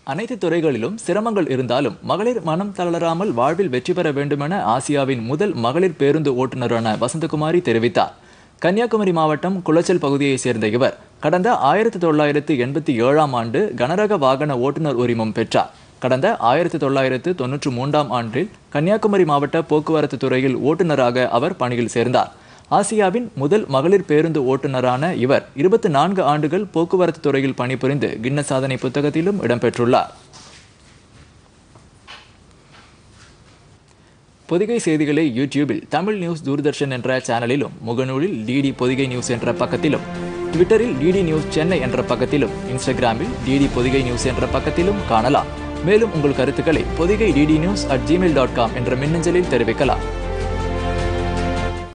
அனைத்து துறைகளிலும் சிரமங்கள் இருந்தாலும் மகளிர் மனம் தளராமல் வாழ்வில் வெற்றி பெற வேண்டுமென ஆசியாவின் முதல் மகளிர் பேருந்து ஓட்டுநரான வசந்தகுமாரி தெரிவித்தார் கன்னியாகுமரி மாவட்டம் குளச்சல் பகுதியைச் சேர்ந்த இவர் கடந்த ஆயிரத்தி தொள்ளாயிரத்து எண்பத்தி ஏழாம் ஆண்டு கனரக வாகன ஓட்டுநர் உரிமம் பெற்றார் கடந்த ஆயிரத்தி தொள்ளாயிரத்து தொன்னூற்று மூன்றாம் ஆண்டில் கன்னியாகுமரி மாவட்ட போக்குவரத்து துறையில் ஓட்டுநராக அவர் பணியில் சேர்ந்தார் ஆசியாவின் முதல் மகளிர் பேருந்து ஓட்டுநரான இவர் இருபத்தி நான்கு ஆண்டுகள் போக்குவரத்து துறையில் பணிபுரிந்து கின்ன சாதனை புத்தகத்திலும் இடம்பெற்றுள்ளார் பொதிகை செய்திகளை யூடியூபில் தமிழ் நியூஸ் தூர்தர்ஷன் என்ற சேனலிலும் முகநூலில் டிடி பொதிகை நியூஸ் என்ற பக்கத்திலும் ட்விட்டரில் டிடி நியூஸ் சென்னை என்ற பக்கத்திலும் இன்ஸ்டாகிராமில் டிடி பொதிகை நியூஸ் என்ற பக்கத்திலும் காணலாம் மேலும் உங்கள் கருத்துக்களை Podhigai DD news at Gmail dot com என்ற மின்னஞ்சலில் தெரிவிக்கலாம்